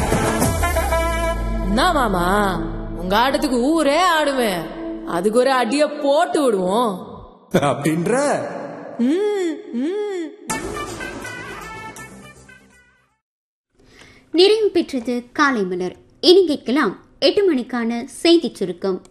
என்ன மாமா உங்க ஆட்டத்துக்கு ஊரே ஆடுமே அதுக்கு ஒரு அடிய போட்டு விடுவோம் அப்படின்ற நிறைவு பெற்றது காலை மலர் இனி கேட்கலாம் எட்டு மணிக்கான செய்திச் சுருக்கம்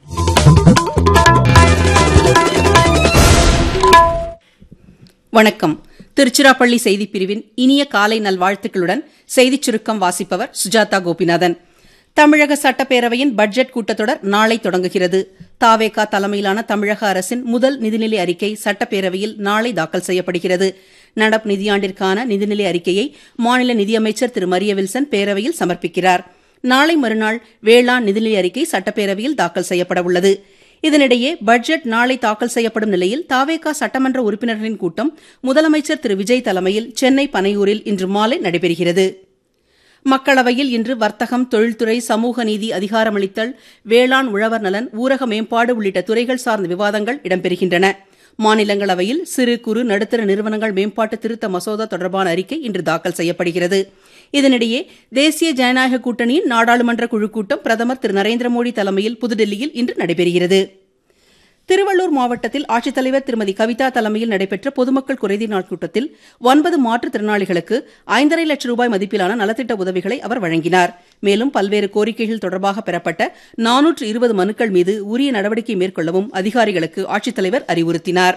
வணக்கம் திருச்சிராப்பள்ளி செய்திப் பிரிவின் இனிய காலை நல்வாழ்த்துக்களுடன் செய்திச் சுருக்கம் வாசிப்பவர் சுஜாதா கோபிநாதன் தமிழக சட்டப்பேரவையின் பட்ஜெட் கூட்டத்தொடர் நாளை தொடங்குகிறது தாவேகா தலைமையிலான தமிழக அரசின் முதல் நிதிநிலை அறிக்கை சட்டப்பேரவையில் நாளை தாக்கல் செய்யப்படுகிறது நடப்பு நிதியாண்டிற்கான நிதிநிலை அறிக்கையை மாநில நிதியமைச்சர் திரு மரிய வில்சன் பேரவையில் சமர்ப்பிக்கிறார் நாளை மறுநாள் வேளாண் நிதிநிலை அறிக்கை சட்டப்பேரவையில் தாக்கல் செய்யப்பட உள்ளது இதனிடையே பட்ஜெட் நாளை தாக்கல் செய்யப்படும் நிலையில் தாவேகா சட்டமன்ற உறுப்பினர்களின் கூட்டம் முதலமைச்சர் திரு விஜய் தலைமையில் சென்னை பனையூரில் இன்று மாலை நடைபெறுகிறது மக்களவையில் இன்று வர்த்தகம் தொழில்துறை சமூக நீதி அதிகாரமளித்தல் வேளாண் உழவர் நலன் ஊரக மேம்பாடு உள்ளிட்ட துறைகள் சார்ந்த விவாதங்கள் இடம்பெறுகின்றன மாநிலங்களவையில் சிறு குறு நடுத்தர நிறுவனங்கள் மேம்பாட்டு திருத்த மசோதா தொடர்பான அறிக்கை இன்று தாக்கல் செய்யப்படுகிறது இதனிடையே தேசிய ஜனநாயக கூட்டணியின் நாடாளுமன்ற குழு கூட்டம் பிரதமர் திரு நரேந்திர மோடி தலைமையில் புதுடெல்லியில் இன்று நடைபெறுகிறது திருவள்ளூர் மாவட்டத்தில் ஆட்சித்தலைவர் திருமதி கவிதா தலைமையில் நடைபெற்ற பொதுமக்கள் குறைதீர் நாள் கூட்டத்தில் ஒன்பது மாற்றுத்திறனாளிகளுக்கு ஐந்தரை லட்சம் ரூபாய் மதிப்பிலான நலத்திட்ட உதவிகளை அவர் வழங்கினார் மேலும் பல்வேறு கோரிக்கைகள் தொடர்பாக பெறப்பட்ட நானூற்று இருபது மனுக்கள் மீது உரிய நடவடிக்கை மேற்கொள்ளவும் அதிகாரிகளுக்கு ஆட்சித்தலைவர் அறிவுறுத்தினார்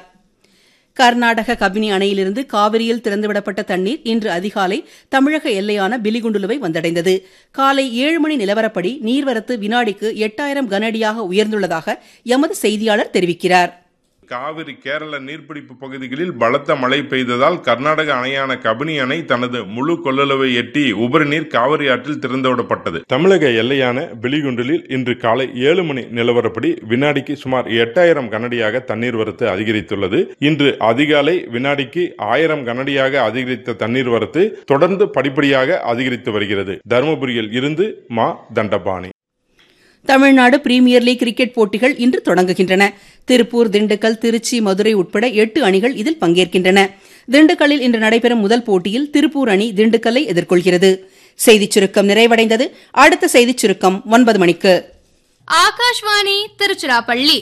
கர்நாடக கபினி அணையிலிருந்து காவிரியில் திறந்துவிடப்பட்ட தண்ணீர் இன்று அதிகாலை தமிழக எல்லையான பிலிகுண்டுலுவை வந்தடைந்தது காலை ஏழு மணி நிலவரப்படி நீர்வரத்து வினாடிக்கு எட்டாயிரம் கனஅடியாக உயர்ந்துள்ளதாக எமது செய்தியாளர் தெரிவிக்கிறார் காவிரி கேரள நீர்பிடிப்பு பகுதிகளில் பலத்த மழை பெய்ததால் கர்நாடக அணையான கபினி அணை தனது முழு கொள்ளளவை எட்டி உபரி நீர் காவிரி ஆற்றில் திறந்துவிடப்பட்டது தமிழக எல்லையான பிலிகுண்டிலில் இன்று காலை ஏழு மணி நிலவரப்படி வினாடிக்கு சுமார் எட்டாயிரம் கனடியாக தண்ணீர் வரத்து அதிகரித்துள்ளது இன்று அதிகாலை வினாடிக்கு ஆயிரம் கனடியாக அதிகரித்த தண்ணீர் வரத்து தொடர்ந்து படிப்படியாக அதிகரித்து வருகிறது தருமபுரியில் இருந்து மா Dandapani Tamil Nadu premier league cricket போட்டிகள் இன்று தொடங்குகின்றன திருப்பூர் திண்டுக்கல் திருச்சி மதுரை உட்பட எட்டு அணிகள் இதில் பங்கேற்கின்றன திண்டுக்கல்லில் இன்று நடைபெறும் முதல் போட்டியில் திருப்பூர் அணி திண்டுக்கல்லை எதிர்கொள்கிறது செய்திச் சுருக்கம் நிறைவடைந்தது அடுத்த செய்திச் சுருக்கம் ஒன்பது மணிக்கு ஆகாஷ்வாணி திருச்சிராப்பள்ளி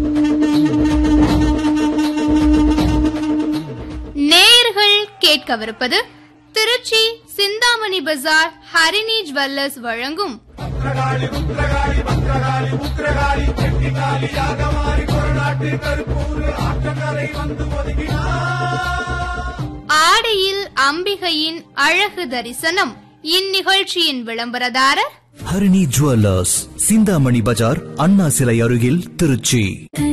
நேயர்கள் கேட்கவிருப்பது திருச்சி சிந்தாமணி பஜார் ஹரிணி ஜுவல்லர்ஸ் வழங்கும் ஆடையில் அம்பிகையின் அழகு தரிசனம் இந்நிகழ்ச்சியின் விளம்பரதாரர் ஹரிணி ஜுவல்லர்ஸ் சிந்தாமணி பஜார் அண்ணா சிலை அருகில் திருச்சி